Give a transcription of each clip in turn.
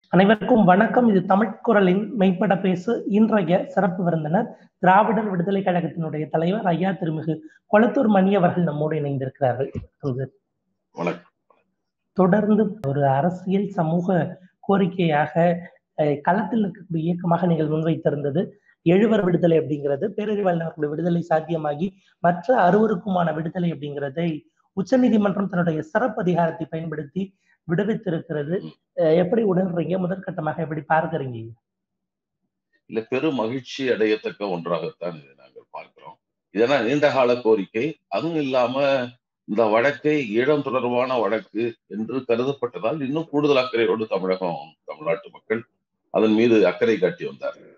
அனைவருக்கும் வணக்கம் இது தமிழ் குரலின் மெய்ப்பட பேசு இன்றைய சிறப்பு விருந்தினர் திராவிடர் விடுதலை கழகத்தினுடைய தலைவர் ஐயா திருமிகு கொளத்தூர் மணி அவர்கள் நம்மோடு இணைந்திருக்கிறார்கள் வணக்கம் தொடர்ந்து ஒரு அரசியல் சமூக கோரிக்கையாக அஹ், களத்தில் இருக்கக்கூடிய இயக்கமாக நீங்கள் முன்வைத்திருந்தது எழுவர் விடுதலை அப்படிங்கிறது பேரறிவாளர்களுடைய விடுதலை சாத்தியமாகி மற்ற அறுவருக்குமான விடுதலை அப்படிங்கிறதை உச்சநீதிமன்றம் தன்னுடைய சிறப்பு அதிகாரத்தை பயன்படுத்தி விடுவித்திருக்கிறது அஹ், எப்படி உணர்றீங்க முதற்கட்டமாக எப்படி பார்க்கறீங்க இல்ல பெரும் மகிழ்ச்சி அடையத்தக்க ஒன்றாகத்தான் இதை நாங்கள் பார்க்கிறோம் இதெல்லாம் நீண்டகால கோரிக்கை அதுவும் இல்லாம இந்த வழக்கை ஈழம் தொடர்பான வழக்கு என்று கருதப்பட்டதால் இன்னும் கூடுதல் அக்கறையோடு தமிழகம் தமிழ்நாட்டு மக்கள் அதன் மீது அக்கறை காட்டி வந்தார்கள்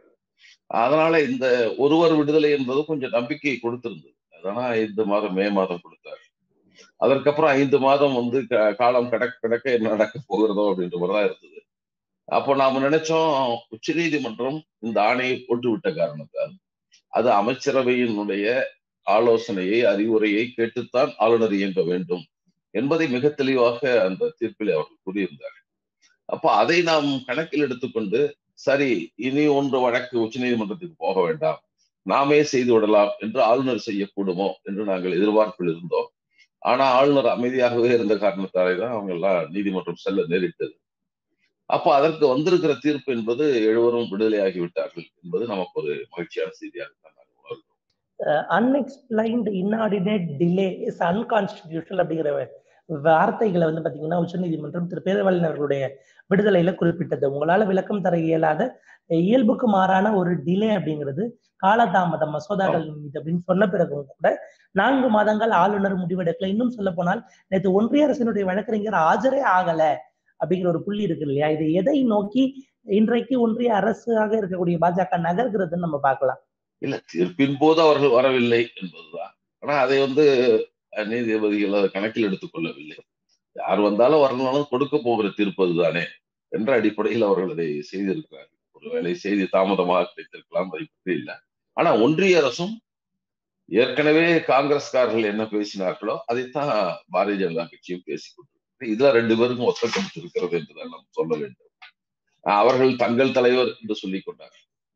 அதனால இந்த ஒருவர் விடுதலை என்பது கொஞ்சம் நம்பிக்கையை கொடுத்திருந்தது அதனால ஐந்து மாதம் மே மாதம் கொடுத்தார் அதற்கப்புறம் ஐந்து மாதம் வந்து க- காலம் கடக்க கடக்க என்ன நடக்க போகிறதோ அப்படின்ற மாதிரிதான் இருந்தது அப்போ நாம நினைச்சோம் உச்சநீதிமன்றம் இந்த ஆணையை போட்டு விட்ட காரணத்தால் அது அமைச்சரவையினுடைய ஆலோசனையை அறிவுரையை கேட்டுத்தான் ஆளுநர் இயங்க வேண்டும் என்பதை மிக தெளிவாக அந்த தீர்ப்பில் அவர்கள் கூறியிருந்தார் அப்ப அதை நாம் கணக்கில் எடுத்துக்கொண்டு சரி இனி ஒன்று வழக்கு உச்சநீதிமன்றத்துக்கு போக வேண்டாம் நாமே செய்து விடலாம் என்று ஆளுநர் செய்யக்கூடுமோ என்று நாங்கள் எதிர்பார்ப்பில் இருந்தோம் ஆனா ஆளுநர் அமைதியாகவே இருந்த காரணத்தாலே தான் அவங்க எல்லாம் நீதிமன்றம் செல்ல நேரிட்டது அப்ப அதற்கு வந்திருக்கிற தீர்ப்பு என்பது எழுவரும் விடுதலையாகி விட்டார்கள் என்பது நமக்கு ஒரு மகிழ்ச்சியான செய்தியாக தான் நாங்கள் உணர்கிறோம் unexplained inordinate delay is unconstitutional அப்படிங்கிற வார்த்தைகளை வந்து பாத்தீங்கன்னா உச்சநீதிமன்றம் திரு பேரவாளன் அவர்களுடைய விடுதலையில குறிப்பிட்டது உங்களால விளக்கம் தர இயலாத இயல்புக்கு மாறான ஒரு டிலே அப்படிங்கிறது காலதாமதம் மசோதாக்கள் மீது அப்படின்னு சொன்ன பிறகும் கூட நான்கு மாதங்கள் ஆளுநர் முடிவெடுக்கல இன்னும் சொல்ல போனால் நேற்று ஒன்றிய அரசினுடைய வழக்கறிஞர் ஆஜரே ஆகல அப்படிங்கிற ஒரு புள்ளி இருக்கு இல்லையா இது எதை நோக்கி இன்றைக்கு ஒன்றிய அரசாக இருக்கக்கூடிய பாஜக நகர்கிறதுன்னு நம்ம பார்க்கலாம் இல்ல தீர்ப்பின் போது அவர்கள் வரவில்லை என்பதுதான் ஆனா அதை வந்து அஹ், நீதிபதிகள் அதை கணக்கில் எடுத்துக் கொள்ளவில்லை யார் வந்தாலும் வரலாலும் கொடுக்க போகிற தீர்ப்பு அதுதானே என்ற அடிப்படையில் அவர்கள் அதை செய்திருக்கிறார்கள் ஒருவேளை செய்தி தாமதமாக கிடைத்திருக்கலாம் அதை பற்றி இல்லை ஆனா ஒன்றிய அரசும் ஏற்கனவே காங்கிரஸ்காரர்கள் என்ன பேசினார்களோ அதைத்தான் பாரதிய ஜனதா கட்சியும் பேசிக் கொண்டிருக்கிறது இதுல ரெண்டு பேருக்கும் ஒத்தக்கமிட்டு இருக்கிறது என்றுதான் நாம் சொல்ல வேண்டும் அஹ், அவர்கள் தங்கள் தலைவர் என்று சொல்லிக் கொண்டார்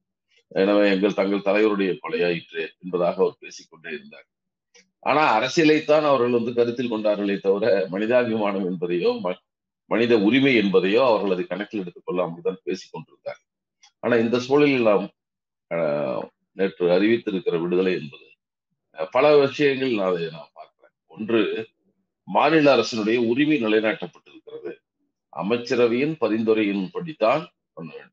எனவே எங்கள் தங்கள் தலைவருடைய கொலையாயிற்று என்பதாக அவர் பேசிக்கொண்டே இருந்தார் ஆனா அரசியலைத்தான் அவர்கள் வந்து கருத்தில் கொண்டார்களே தவிர மனிதாபிமானம் என்பதையோ ம- மனித உரிமை என்பதையோ அவர்கள் அதை கணக்கில் எடுத்துக் கொள்ளாமல் தான் பேசிக் கொண்டிருந்தார் ஆனா இந்த சூழலில் நாம் ஆஹ், நேற்று அறிவித்திருக்கிற விடுதலை என்பது அஹ், பல விஷயங்கள் நான் அதை நான் பார்க்கிறேன் ஒன்று மாநில அரசினுடைய உரிமை நிலைநாட்டப்பட்டிருக்கிறது அமைச்சரவையின் பரிந்துரையின்படித்தான் பண்ண வேண்டும்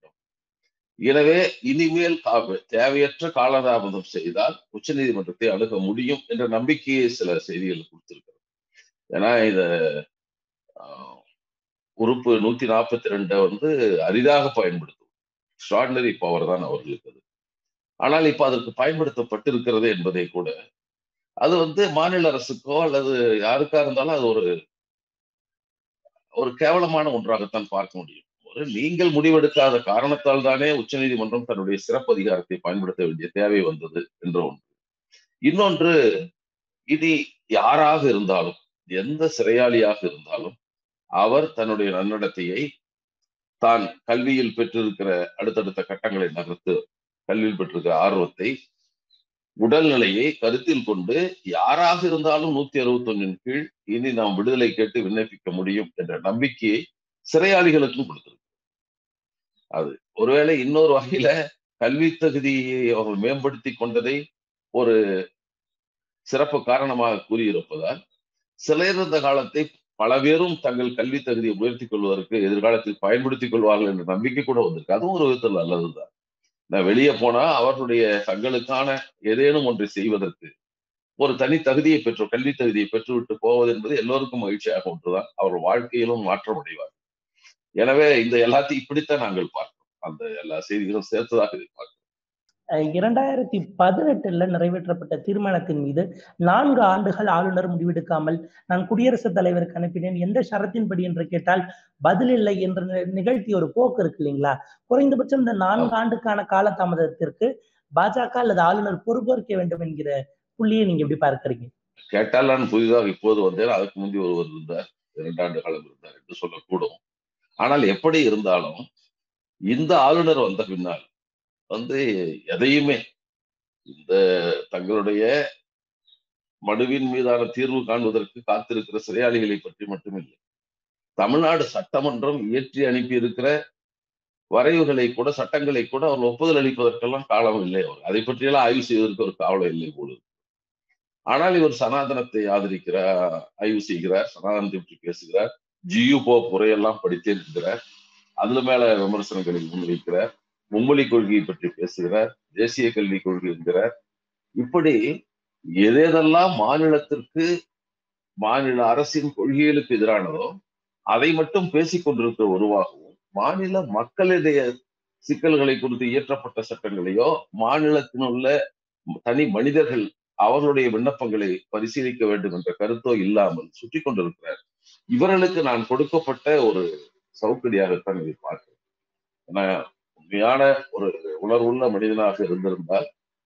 எனவே இனிமேல் கா- தேவையற்ற காலதாமதம் செய்தால் உச்சநீதிமன்றத்தை அணுக முடியும் என்ற நம்பிக்கையை சில செய்திகள் கொடுத்திருக்கிறது ஏன்னா இத ஆஹ், உறுப்பு நூத்தி நாற்பத்தி ரெண்டை வந்து அரிதாக பயன்படுத்தும் எக்ஸ்ட்ராடினரி பவர் தான் அவர்களுக்கு அது ஆனால் இப்ப அதற்கு பயன்படுத்தப்பட்டிருக்கிறது என்பதை கூட அது வந்து மாநில அரசுக்கோ அல்லது யாருக்கா இருந்தாலும் அது ஒரு ஒரு கேவலமான ஒன்றாகத்தான் பார்க்க முடியும் ஒரு நீங்கள் முடிவெடுக்காத காரணத்தால் தானே உச்சநீதிமன்றம் தன்னுடைய சிறப்பு அதிகாரத்தை பயன்படுத்த வேண்டிய தேவை வந்தது என்ற ஒன்று இன்னொன்று இனி யாராக இருந்தாலும் எந்த சிறையாளியாக இருந்தாலும் அவர் தன்னுடைய நன்னடத்தையை தான் கல்வியில் பெற்றிருக்கிற அடுத்தடுத்த கட்டங்களை நகர்த்து கல்வியில் பெற்றிருக்கிற ஆர்வத்தை உடல்நிலையை கருத்தில் கொண்டு யாராக இருந்தாலும் நூத்தி அறுபத்தி ஒன்னின் கீழ் இனி நாம் விடுதலை கேட்டு விண்ணப்பிக்க முடியும் என்ற நம்பிக்கையை சிறையாளிகளுக்கும் கொடுத்திருக்கு அது ஒருவேளை இன்னொரு வகையில கல்வி தகுதியை அவர்கள் மேம்படுத்தி கொண்டதை ஒரு சிறப்பு காரணமாக கூறியிருப்பதால் சிலையிருந்த காலத்தை பல பேரும் தங்கள் கல்வி தகுதியை உயர்த்திக் கொள்வதற்கு எதிர்காலத்தில் பயன்படுத்திக் கொள்வார்கள் என்ற நம்பிக்கை கூட வந்திருக்கு அதுவும் ஒரு விதத்தில் நல்லதுதான் நான் வெளியே போனா அவர்களுடைய தங்களுக்கான ஏதேனும் ஒன்றை செய்வதற்கு ஒரு தனி தகுதியை பெற்று கல்வி தகுதியை பெற்றுவிட்டு போவது என்பது எல்லோருக்கும் மகிழ்ச்சியாக ஒன்றுதான் அவர்கள் வாழ்க்கையிலும் மாற்றம் அடைவார் எனவே இந்த எல்லாத்தையும் இப்படித்தான் நாங்கள் பார்க்கிறோம் அந்த எல்லா செய்திகளும் சேர்த்ததாக இதை பார்க்கிறோம் அஹ் இரண்டாயிரத்தி பதினெட்டுல நிறைவேற்றப்பட்ட தீர்மானத்தின் மீது நான்கு ஆண்டுகள் ஆளுநர் முடிவெடுக்காமல் நான் குடியரசுத் தலைவருக்கு அனுப்பினேன் எந்த ஷரத்தின்படி என்று கேட்டால் பதில் இல்லை என்று நி- நிகழ்த்திய ஒரு போக்கு இருக்கு இல்லைங்களா குறைந்தபட்சம் இந்த நான்கு ஆண்டுக்கான காலதாமதத்திற்கு பாஜக அல்லது ஆளுநர் பொறுப்பேற்க வேண்டும் என்கிற புள்ளியை நீங்க எப்படி பார்க்கறீங்க கேட்டால் நான் புதிதாக இப்போது வந்தேன் அதற்கு முந்தி ஒருவர் இருந்தார் இரண்டாண்டு காலம் இருந்தார் என்று சொல்லக்கூடும் ஆனால் எப்படி இருந்தாலும் இந்த ஆளுநர் வந்த பின்னால் வந்து எதையுமே இந்த தங்களுடைய மனுவின் மீதான தீர்வு காண்பதற்கு காத்திருக்கிற சிறையாளிகளை பற்றி மட்டுமில்லை தமிழ்நாடு சட்டமன்றம் இயற்றி அனுப்பி இருக்கிற வரைவுகளை கூட சட்டங்களை கூட அவர் ஒப்புதல் அளிப்பதற்கெல்லாம் காலம் இல்லை அவர் அதை பற்றியெல்லாம் ஆய்வு செய்வதற்கு ஒரு காவலம் இல்லை போல ஆனால் இவர் சனாதனத்தை ஆதரிக்கிறார் ஆய்வு செய்கிறார் சனாதனத்தை பற்றி பேசுகிறார் ஜியு போப் உரையெல்லாம் படித்திருக்கிறார் அதுல மேல விமர்சனங்களை முன்வைக்கிறார் மும்மொழி கொள்கையை பற்றி பேசுகிறார் தேசிய கல்விக் கொள்கை என்கிறார் இப்படி எதெல்லாம் மாநிலத்திற்கு மாநில அரசின் கொள்கைகளுக்கு எதிரானதோ அதை மட்டும் பேசிக் கொண்டிருக்கிற உருவாகவும் மாநில மக்களுடைய சிக்கல்களை குறித்து இயற்றப்பட்ட சட்டங்களையோ மாநிலத்தில் உள்ள தனி மனிதர்கள் அவர்களுடைய விண்ணப்பங்களை பரிசீலிக்க வேண்டும் என்ற கருத்தோ இல்லாமல் சுற்றி கொண்டிருக்கிறார் இவர்களுக்கு நான் கொடுக்கப்பட்ட ஒரு சவுக்கடியாகத்தான் இதை பார்க்கிறேன் ஏன்னா உண்மையான ஒரு உணர்வுள்ள மனிதனாக இருந்திருந்தால்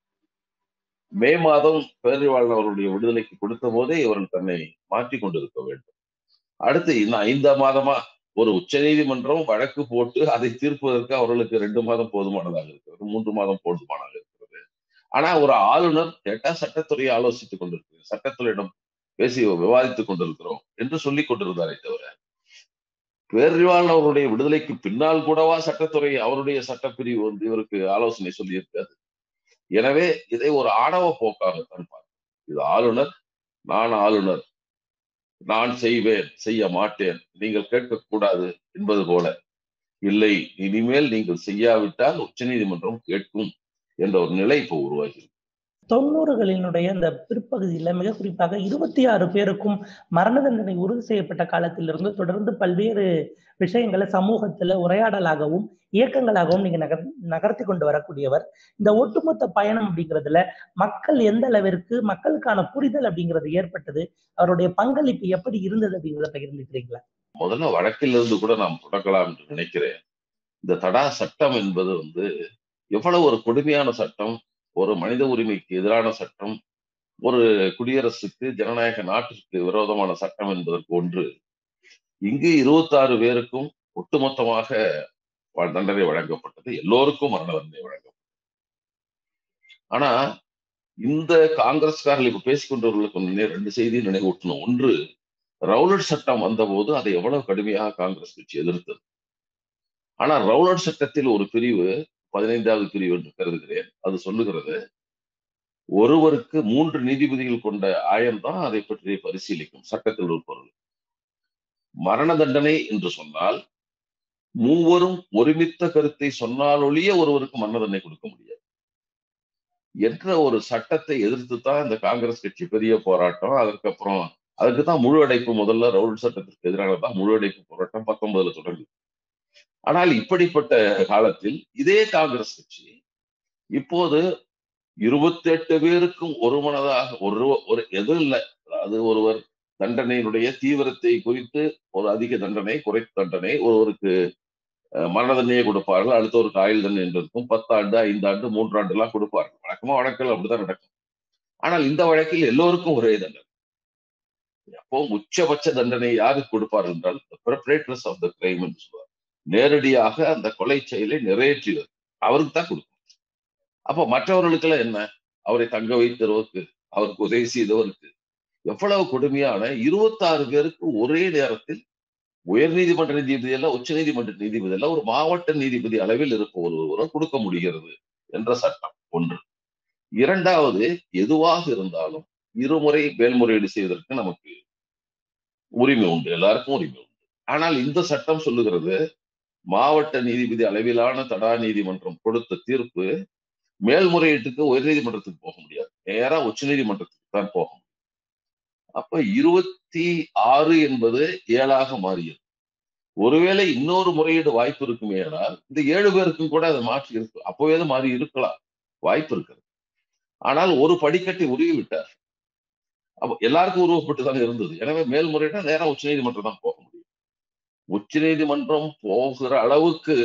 மே மாதம் பேரறிவாளன் அவருடைய விடுதலைக்கு கொடுத்த போதே இவர்கள் தன்னை மாற்றிக் கொண்டிருக்க வேண்டும் அடுத்து இன்னும் ஐந்தாம் மாதமா ஒரு உச்ச நீதிமன்றம் வழக்கு போட்டு அதை தீர்ப்பதற்கு அவர்களுக்கு ரெண்டு மாதம் போதுமானதாக இருக்கிறது மூன்று மாதம் போதுமானதாக இருக்கிறது ஆனா ஒரு ஆளுநர் கேட்டா சட்டத்துறையை ஆலோசித்துக் கொண்டிருக்கிறேன் சட்டத்துறையிடம் பேசி விவாதித்துக் கொண்டிருக்கிறோம் என்று சொல்லிக் கொண்டிருந்தாரே தவிர பேரறிவாளன் அவருடைய விடுதலைக்கு பின்னால் கூடவா சட்டத்துறை அவருடைய சட்டப்பிரிவு வந்து இவருக்கு ஆலோசனை சொல்லியிருக்காது எனவே இதை ஒரு ஆணவ போக்காகத்தான் பார்க்கிறேன் இது ஆளுநர் நான் ஆளுநர் நான் செய்வேன் செய்ய மாட்டேன் நீங்கள் கேட்கக்கூடாது என்பது போல இல்லை இனிமேல் நீங்கள் செய்யாவிட்டால் உச்சநீதிமன்றம் கேட்கும் என்ற ஒரு நிலை இப்போ உருவாகி தொண்ணூறுகளினுடைய அந்த பிற்பகுதியில மிக குறிப்பாக இருபத்தி ஆறு பேருக்கும் மரண தண்டனை உறுதி செய்யப்பட்ட காலத்திலிருந்து தொடர்ந்து பல்வேறு விஷயங்களை சமூகத்துல உரையாடலாகவும் இயக்கங்களாகவும் நீங்க நகர் நகர்த்தி கொண்டு வரக்கூடியவர் இந்த ஒட்டுமொத்த பயணம் அப்படிங்கிறதுல மக்கள் எந்த அளவிற்கு மக்களுக்கான புரிதல் அப்படிங்கிறது ஏற்பட்டது அவருடைய பங்களிப்பு எப்படி இருந்தது அப்படிங்கிறத பகிர்ந்துக்கிறீங்களா முதல்ல வழக்கிலிருந்து கூட நாம் தொடங்கலாம் என்று நினைக்கிறேன் இந்த தடா சட்டம் என்பது வந்து எவ்வளவு ஒரு கொடுமையான சட்டம் ஒரு மனித உரிமைக்கு எதிரான சட்டம் ஒரு குடியரசுக்கு ஜனநாயக நாட்டிற்கு விரோதமான சட்டம் என்பதற்கு ஒன்று இங்கு இருபத்தாறு பேருக்கும் ஒட்டுமொத்தமாக தண்டனை வழங்கப்பட்டது எல்லோருக்கும் மரண தண்டனை வழங்கப்பட்டது ஆனா இந்த காங்கிரஸ்காரர்கள் இப்ப பேசிக்கொண்டவர்களுக்கு முன்னே ரெண்டு செய்தியை நினைவூட்டணும் ஒன்று ரவுலட் சட்டம் வந்தபோது அதை எவ்வளவு கடுமையாக காங்கிரஸ் கட்சி எதிர்த்தது ஆனா ரவுலட் சட்டத்தில் ஒரு பிரிவு பதினைந்தாவது பிரிவு என்று கருதுகிறேன் அது சொல்லுகிறது ஒருவருக்கு மூன்று நீதிபதிகள் கொண்ட ஆயம்தான் அதை பற்றி பரிசீலிக்கும் சட்டத்தில் ஒரு பொருள் மரண தண்டனை என்று சொன்னால் மூவரும் ஒருமித்த கருத்தை சொன்னால் ஒழிய ஒருவருக்கு மரண தண்டனை கொடுக்க முடியாது என்ற ஒரு சட்டத்தை எதிர்த்து தான் இந்த காங்கிரஸ் கட்சி பெரிய போராட்டம் அதுக்கப்புறம் அதுக்கு தான் முழு அடைப்பு முதல்ல ரவுல் சட்டத்திற்கு எதிரானதான் முழு அடைப்பு போராட்டம் பத்தொன்பதுல தொடங்கி ஆனால் இப்படிப்பட்ட காலத்தில் இதே காங்கிரஸ் கட்சி இப்போது இருபத்தி எட்டு பேருக்கும் ஒரு மனதாக ஒரு ஒரு எதுவும் இல்லை அது ஒருவர் தண்டனையினுடைய தீவிரத்தை குறித்து ஒரு அதிக தண்டனை குறைத்த தண்டனை ஒருவருக்கு மரண தண்டனையை கொடுப்பார்கள் அடுத்தவருக்கு ஆயுள் தண்டனை என்று இருக்கும் பத்தாண்டு ஐந்தாண்டு மூன்றாண்டு எல்லாம் கொடுப்பார்கள் வழக்கமா வழக்கில் அப்படிதான் நடக்கும் ஆனால் இந்த வழக்கில் எல்லோருக்கும் ஒரே தண்டனை அப்போ உச்சபட்ச தண்டனை யாருக்கு கொடுப்பார்கள் என்றால் பெர்பரேட்டர்ஸ் ஆஃப் த கிரைம் என்று சொல்வார் நேரடியாக அந்த கொலை செயலை நிறைவேற்றியவர் அவருக்கு தான் கொடுக்கும் அப்ப மற்றவர்களுக்கெல்லாம் என்ன அவரை தங்க வைத்தவருக்கு அவருக்கு உதவி செய்தவருக்கு எவ்வளவு கொடுமையான இருபத்தாறு பேருக்கு ஒரே நேரத்தில் உயர் நீதிமன்ற நீதிபதி எல்லாம் உச்ச நீதிமன்ற நீதிபதி எல்லாம் ஒரு மாவட்ட நீதிபதி அளவில் இருக்க ஒருவரும் கொடுக்க முடிகிறது என்ற சட்டம் ஒன்று இரண்டாவது எதுவாக இருந்தாலும் இருமுறை மேல்முறையீடு செய்வதற்கு நமக்கு உரிமை உண்டு எல்லாருக்கும் உரிமை உண்டு ஆனால் இந்த சட்டம் சொல்லுகிறது மாவட்ட நீதிபதி அளவிலான தடா நீதிமன்றம் கொடுத்த தீர்ப்பு மேல்முறையீட்டுக்கு உயர் நீதிமன்றத்துக்கு போக முடியாது நேரா உச்ச நீதிமன்றத்துக்கு தான் போக முடியும் அப்ப இருபத்தி ஆறு என்பது ஏழாக மாறியது ஒருவேளை இன்னொரு முறையீடு வாய்ப்பு இருக்குமே ஆனால் இந்த ஏழு பேருக்கும் கூட அதை மாற்றி இருக்கு அப்போவே மாறி இருக்கலாம் வாய்ப்பு இருக்கிறது ஆனால் ஒரு படிக்கட்டை உருவி விட்டார் அப்போ எல்லாருக்கும் உருவப்பட்டு தான் இருந்தது எனவே மேல்முறையிட நேரம் உச்ச நீதிமன்றம் தான் போக முடியும் உச்ச நீதிமன்றம் போகிற அளவுக்கு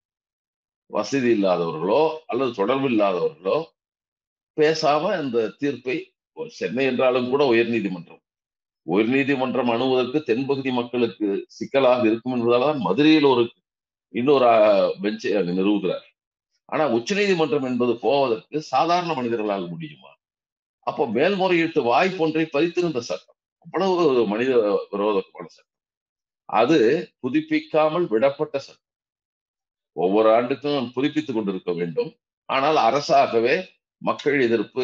வசதி இல்லாதவர்களோ அல்லது தொடர்பு இல்லாதவர்களோ பேசாம இந்த தீர்ப்பை சென்னை என்றாலும் கூட உயர் நீதிமன்றம் உயர் நீதிமன்றம் அணுவதற்கு தென்பகுதி மக்களுக்கு சிக்கலாக இருக்கும் என்பதால் தான் மதுரையில் ஒரு இன்னொரு பெஞ்சை அங்கு நிறுவுகிறார் ஆனா உச்சநீதிமன்றம் என்பது போவதற்கு சாதாரண மனிதர்களால் முடியுமா அப்போ மேல்முறையீட்டு வாய்ப்பொன்றை பறித்திருந்த சட்டம் அவ்வளவு ஒரு மனித விரோதமான சட்டம் அது புதுப்பிக்காமல் விடப்பட்ட சட்டம் ஒவ்வொரு ஆண்டுக்கும் புதுப்பித்துக் கொண்டிருக்க வேண்டும் ஆனால் அரசாகவே மக்கள் எதிர்ப்பு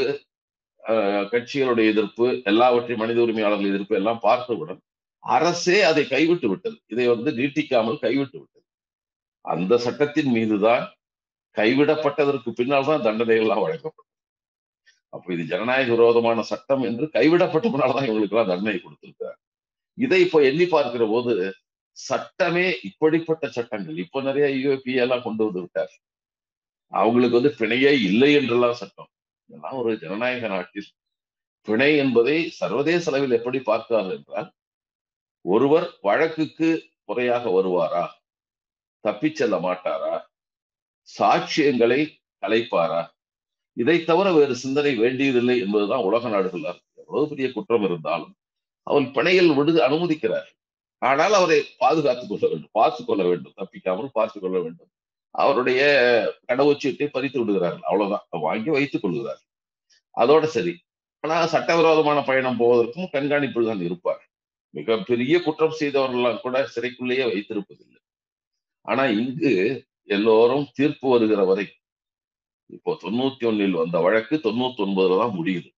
கட்சிகளுடைய எதிர்ப்பு எல்லாவற்றையும் மனித உரிமையாளர்கள் எதிர்ப்பு எல்லாம் பார்த்தவுடன் அரசே அதை கைவிட்டு விட்டது இதை வந்து நீட்டிக்காமல் கைவிட்டு விட்டது அந்த சட்டத்தின் மீதுதான் கைவிடப்பட்டதற்கு பின்னால் தான் தண்டனைகள்லாம் வழங்கப்படும் அப்ப இது ஜனநாயக விரோதமான சட்டம் என்று கைவிடப்பட்ட பின்னால்தான் இவங்களுக்கு எல்லாம் தண்டனை கொடுத்திருக்கார் இதை இப்ப எண்ணி பார்க்கிற போது சட்டமே இப்படிப்பட்ட சட்டங்கள் இப்ப நிறைய யூஏபி எல்லாம் கொண்டு வந்து விட்டார் அவங்களுக்கு வந்து பிணையே இல்லை என்றெல்லாம் சட்டம் இதெல்லாம் ஒரு ஜனநாயக நாட்டில் பிணை என்பதை சர்வதேச அளவில் எப்படி பார்க்கிறார் என்றால் ஒருவர் வழக்குக்கு முறையாக வருவாரா தப்பிச் செல்ல மாட்டாரா சாட்சியங்களை கலைப்பாரா இதை தவிர வேறு சிந்தனை வேண்டியதில்லை என்பதுதான் உலக நாடுகள் எவ்வளவு பெரிய குற்றம் இருந்தாலும் அவர் பிணையில் விடுது அனுமதிக்கிறார் ஆனால் அவரை பாதுகாத்துக் கொள்ள வேண்டும் பார்த்துக் கொள்ள வேண்டும் தப்பிக்காமல் பார்த்துக் கொள்ள வேண்டும் அவருடைய கடவுச்சீட்டை பறித்து விடுகிறார்கள் அவ்வளவுதான் வாங்கி வைத்துக் கொள்கிறார் அதோட சரி ஆனா சட்டவிரோதமான பயணம் போவதற்கும் கண்காணிப்பில் தான் இருப்பார் மிகப்பெரிய குற்றம் செய்தவர்கள்லாம் கூட சிறைக்குள்ளேயே வைத்திருப்பதில்லை ஆனா இங்கு எல்லோரும் தீர்ப்பு வருகிற வரை இப்போ தொண்ணூத்தி ஒன்னில் வந்த வழக்கு தொண்ணூத்தி ஒன்பதுல தான் முடியுது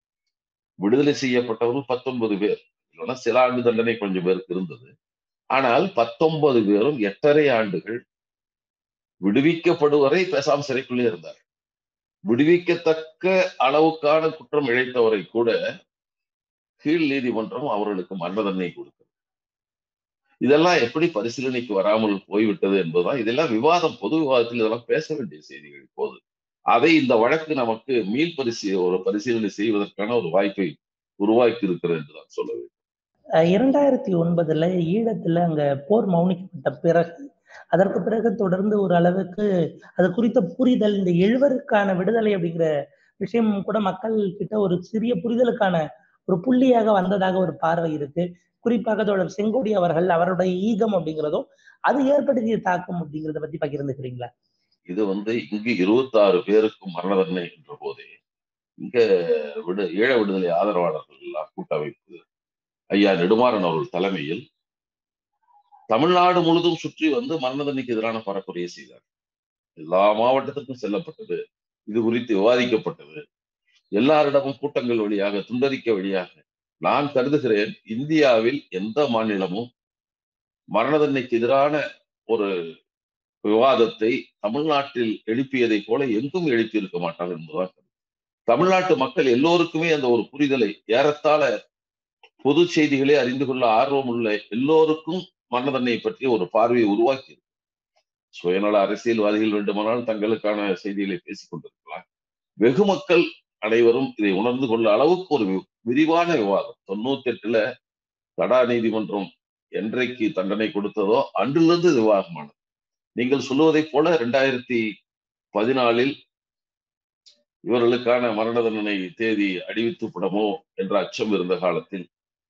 விடுதலை செய்யப்பட்டவர்கள் பத்தொன்பது பேர் இல்லைன்னா சில ஆண்டு தண்டனை கொஞ்சம் பேருக்கு இருந்தது ஆனால் பத்தொன்பது பேரும் எட்டரை ஆண்டுகள் விடுவிக்கப்படுவரை பேசாம சிறைக்குள்ளே இருந்தார் விடுவிக்கத்தக்க அளவுக்கான குற்றம் இழைத்தவரை கூட கீழ் நீதிமன்றம் அவர்களுக்கு மரண தண்டனை கொடுக்கிறது இதெல்லாம் எப்படி பரிசீலனைக்கு வராமல் போய்விட்டது என்பதுதான் இதெல்லாம் விவாதம் பொது விவாதத்தில் இதெல்லாம் பேச வேண்டிய செய்திகள் இப்போது அதை இந்த வழக்கு நமக்கு மீள் பரிசீ ஒரு பரிசீலனை செய்வதற்கான ஒரு வாய்ப்பை உருவாக்கி இருக்கிறது என்று நான் சொல்ல வேண்டும் இரண்டாயிரத்தி ஒன்பதுல ஈழத்துல அங்க போர் மௌனிக்கப்பட்ட பிறகு அதற்கு பிறகு தொடர்ந்து ஒரு அளவுக்கு அது குறித்த புரிதல் இந்த எழுவருக்கான விடுதலை அப்படிங்கிற விஷயம் கூட மக்கள் கிட்ட ஒரு சிறிய புரிதலுக்கான ஒரு புள்ளியாக வந்ததாக ஒரு பார்வை இருக்கு குறிப்பாக தோழர் செங்கோடி அவர்கள் அவருடைய ஈகம் அப்படிங்கிறதும் அது ஏற்படுத்திய தாக்கம் அப்படிங்கிறத பத்தி பகிர்ந்துக்கிறீங்களா இது வந்து இங்கு இருபத்தாறு பேருக்கு மரண தண்டனை என்ற போதே இங்க விடு ஈழ விடுதலை ஆதரவாளர்கள் எல்லாம் கூட்டமைப்பு ஐயா நெடுமாறன் அவர்கள் தலைமையில் தமிழ்நாடு முழுதும் சுற்றி வந்து மரண தண்டனைக்கு எதிரான பரப்புரையை செய்தார் எல்லா மாவட்டத்திற்கும் செல்லப்பட்டது இது குறித்து விவாதிக்கப்பட்டது எல்லாரிடமும் கூட்டங்கள் வழியாக துண்டறிக்கை வழியாக நான் கருதுகிறேன் இந்தியாவில் எந்த மாநிலமும் மரண தண்டனைக்கு எதிரான ஒரு விவாதத்தை தமிழ்நாட்டில் எழுப்பியதை போல எங்கும் எழுப்பி இருக்க மாட்டார் என்பதுதான் தமிழ்நாட்டு மக்கள் எல்லோருக்குமே அந்த ஒரு புரிதலை ஏறத்தாழ பொது செய்திகளை அறிந்து கொள்ள ஆர்வம் உள்ள எல்லோருக்கும் மரண தண்டனை பற்றி ஒரு பார்வையை உருவாக்கி சுயநல அரசியல்வாதிகள் வேண்டுமானால் தங்களுக்கான செய்திகளை பேசிக் கொண்டிருக்கலாம் வெகு மக்கள் அனைவரும் இதை உணர்ந்து கொள்ள அளவுக்கு ஒரு விரிவான விவாதம் தொண்ணூத்தி எட்டுல தடா நீதிமன்றம் என்றைக்கு தண்டனை கொடுத்ததோ அன்றிலிருந்து விவாதமானது நீங்கள் சொல்லுவதைப் போல இரண்டாயிரத்தி பதினாலில் இவர்களுக்கான மரண தண்டனை தேதி அறிவித்துப்படமோ என்ற அச்சம் இருந்த காலத்தில்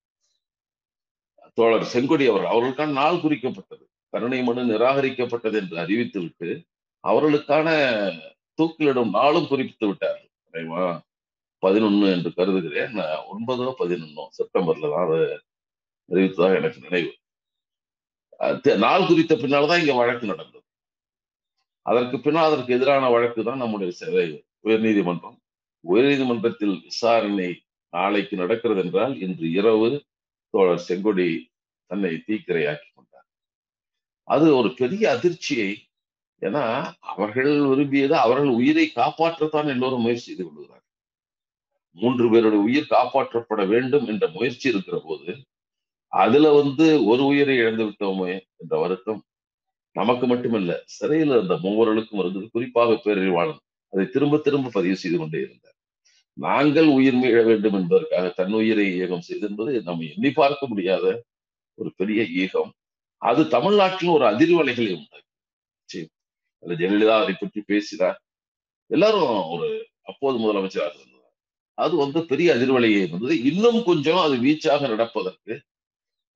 தோழர் செங்கொடி அவர் அவர்களுக்கான நாள் குறிக்கப்பட்டது கருணை மனு நிராகரிக்கப்பட்டது என்று அறிவித்துவிட்டு அவர்களுக்கான தூக்கிலிடும் நாளும் குறிப்பித்து விட்டார் பதினொன்னு என்று கருதுகிறேன் ஒன்பதோ பதினொன்னோ செப்டம்பர்ல தான் அதை அறிவித்ததாக எனக்கு நினைவு நாள் குறித்த பின்னால்தான் இங்க வழக்கு நடந்தது அதற்கு பின்னால் அதற்கு எதிரான வழக்கு தான் நம்முடைய சேவை உயர்நீதிமன்றம் உயர்நீதிமன்றத்தில் விசாரணை நாளைக்கு நடக்கிறது என்றால் இன்று இரவு தோழர் செங்கொடி தன்னை தீக்கிரையாக்கி கொண்டார் அது ஒரு பெரிய அதிர்ச்சியை ஏன்னா அவர்கள் விரும்பியது அவர்கள் உயிரை காப்பாற்றத்தான் எல்லோரும் முயற்சி செய்து கொள்கிறார் மூன்று பேருடைய உயிர் காப்பாற்றப்பட வேண்டும் என்ற முயற்சி இருக்கிற போது அதுல வந்து ஒரு உயிரை இழந்து விட்டோமே என்ற வருத்தம் நமக்கு மட்டுமல்ல சிறையில் இருந்த மூவர்களுக்கும் இருந்தது குறிப்பாக பேரறிவாளன் அதை திரும்ப திரும்ப பதிவு செய்து கொண்டே இருந்தார் நாங்கள் உயிர் மீள வேண்டும் என்பதற்காக தன் உயிரை ஈகம் செய்து என்பது நம்ம எண்ணி பார்க்க முடியாத ஒரு பெரிய ஈகம் அது தமிழ்நாட்டில் ஒரு அதிர்வலைகளை உண்டாக்கி ஜெயலலிதா அதை பற்றி பேசினார் எல்லாரும் ஒரு அப்போது முதலமைச்சராக இருந்தது அது வந்து பெரிய அதிர்வலையை இருந்தது இன்னும் கொஞ்சம் அது வீச்சாக நடப்பதற்கு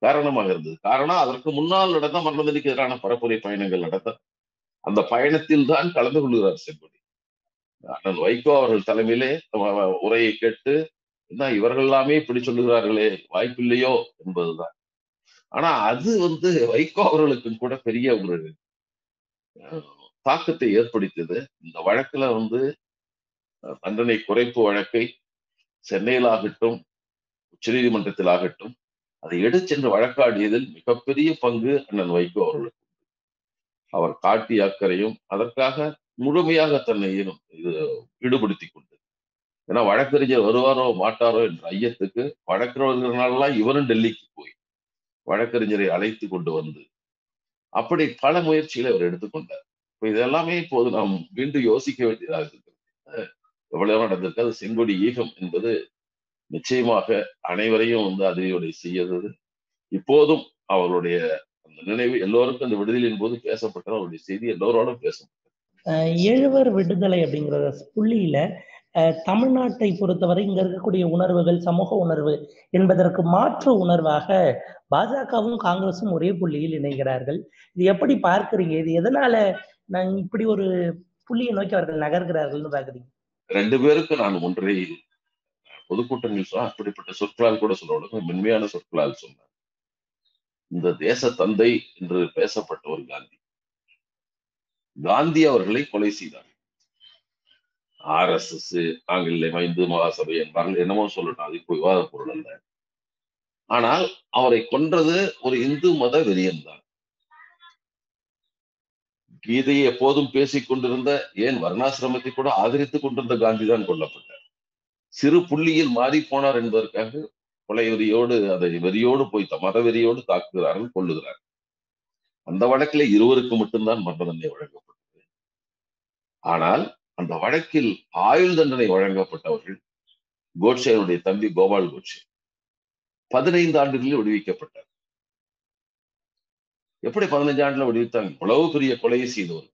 காரணமாக இருந்தது காரணம் அதற்கு முன்னால் நடந்த மரண தண்டனைக்கு எதிரான பரப்புரை பயணங்கள் நடத்த அந்த பயணத்தில் தான் கலந்து கொள்கிறார் செங்கொடி அண்ணன் வைகோ அவர்கள் தலைமையிலே அவ- உரையை கேட்டு என்ன இவர்கள் எல்லாமே இப்படி சொல்லுகிறார்களே வாய்ப்பில்லையோ என்பதுதான் ஆனா அது வந்து வைகோ அவர்களுக்கும் கூட பெரிய ஒரு அஹ், தாக்கத்தை ஏற்படுத்தியது இந்த வழக்குல வந்து அஹ், தண்டனை குறைப்பு வழக்கை சென்னையில் ஆகட்டும் உச்சநீதிமன்றத்தில் ஆகட்டும் அதை எடுத்து சென்று வழக்காடியதில் மிகப்பெரிய பங்கு அண்ணன் வைகோ அவர்களுக்கு அவர் காட்டிய அக்கறையும் அதற்காக முழுமையாக தன்னை ஈடு- இது ஈடுபடுத்திக் கொண்டு ஏன்னா வழக்கறிஞர் வருவாரோ மாட்டாரோ என்ற ஐயத்துக்கு வழக்கறிஞர்களெல்லாம் இவரும் டெல்லிக்கு போய் வழக்கறிஞரை அழைத்து கொண்டு வந்து அப்படி பல முயற்சிகளை அவர் எடுத்துக்கொண்டார் இப்ப இதெல்லாமே இப்போது நாம் மீண்டும் யோசிக்க வேண்டியதாக இருக்கிறது அஹ் எவ்வளவு நடந்திருக்கு அது செங்கொடி ஈகம் என்பது நிச்சயமாக அனைவரையும் வந்து அதிர்ச்சியோடு செய்யறது இப்போதும் அவர்களுடைய அந்த நினைவு எல்லோருக்கும் அந்த விடுதலையின் போது பேசப்பட்டது அவருடைய செய்தி எல்லோரோடும் பேசும் அஹ் எழுவர் விடுதலை அப்படிங்கிற புள்ளியில அஹ் தமிழ்நாட்டை பொறுத்தவரை இங்க இருக்கக்கூடிய உணர்வுகள் சமூக உணர்வு என்பதற்கு மாற்று உணர்வாக பாஜகவும் காங்கிரசும் ஒரே புள்ளியில் இணைகிறார்கள் இது எப்படி பார்க்கறீங்க இது எதனால நான் இப்படி ஒரு புள்ளியை நோக்கி அவர்கள் நகர்கிறார்கள்னு பாக்குறீங்க ரெண்டு பேருக்கு நான் ஒன்றை பொதுக்கூட்டங்கள் சொன்னா அப்படிப்பட்ட சொற்களால் கூட சொல்லணும் மென்மையான சொற்களால் சொன்னார் இந்த தேச தந்தை என்று பேசப்பட்டவர் காந்தி காந்தி அவர்களை கொலை செய்தார் ஆர் எஸ் எஸ் ஆங்கில இந்து மகாசபை என்பார்கள் என்னமோ சொல்லட்டும் அது இப்போ விவாத பொருள் அல்ல ஆனால் அவரை கொன்றது ஒரு இந்து மத வெறியன் தான் கீதையை எப்போதும் பேசிக் கொண்டிருந்த ஏன் வர்ணாசிரமத்தை கூட ஆதரித்துக் கொண்டிருந்த காந்தி தான் கொல்லப்பட்டார் சிறு புள்ளியில் மாறி போனார் என்பதற்காக கொலை வெறியோடு அதை வெறியோடு போய் த- மத வெறியோடு தாக்குகிறார்கள் கொள்ளுகிறார் அந்த வழக்கில் இருவருக்கு மட்டும்தான் மரண தண்டனை வழங்கப்பட்டது ஆனால் அந்த வழக்கில் ஆயுள் தண்டனை வழங்கப்பட்டவர்கள் கோட்சேனுடைய தம்பி கோபால் கோட்சே பதினைந்து ஆண்டுகளில் விடுவிக்கப்பட்டார் எப்படி பதினைஞ்சு ஆண்டுல விடுவித்தாங்க இவ்வளவு பெரிய கொலையை செய்தவர்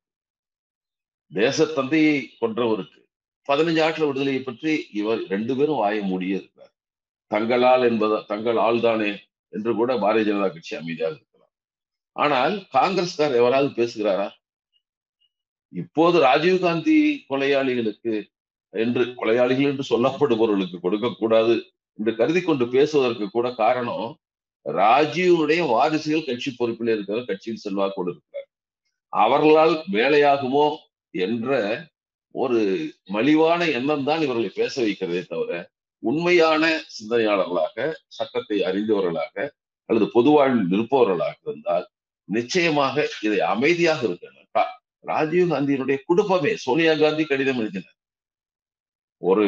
தேச தந்தையை கொன்றவருக்கு பதினஞ்சு ஆண்டுல விடுதலையை பற்றி இவர் ரெண்டு பேரும் வாய மூடியே இருக்கிறார் தங்களால் என்பத தங்கள் ஆள்தானே என்று கூட பாரதிய ஜனதா கட்சி அமைதியாக இருக்கலாம் ஆனால் காங்கிரஸ்கார் எவராவது பேசுகிறாரா இப்போது ராஜீவ்காந்தி கொலையாளிகளுக்கு என்று கொலையாளிகள் என்று சொல்லப்படுபவர்களுக்கு கொடுக்கக்கூடாது என்று கருதி கொண்டு பேசுவதற்கு கூட காரணம் ராஜீவனுடைய வாரிசுகள் கட்சி பொறுப்பில் இருக்கிற கட்சியில் செல்வாக்கோடு இருக்கிறார் அவர்களால் வேலையாகுமோ என்ற ஒரு மலிவான எண்ணம் தான் இவர்களை பேச வைக்கிறதே தவிர உண்மையான சிந்தனையாளர்களாக சட்டத்தை அறிந்தவர்களாக அல்லது பொது வாழ்வில் இருப்பவர்களாக இருந்தால் நிச்சயமாக இதை அமைதியாக இருக்கணும் கா- ராஜீவ் காந்தியினுடைய குடும்பமே சோனியா காந்தி கடிதம் எழுதினார் ஒரு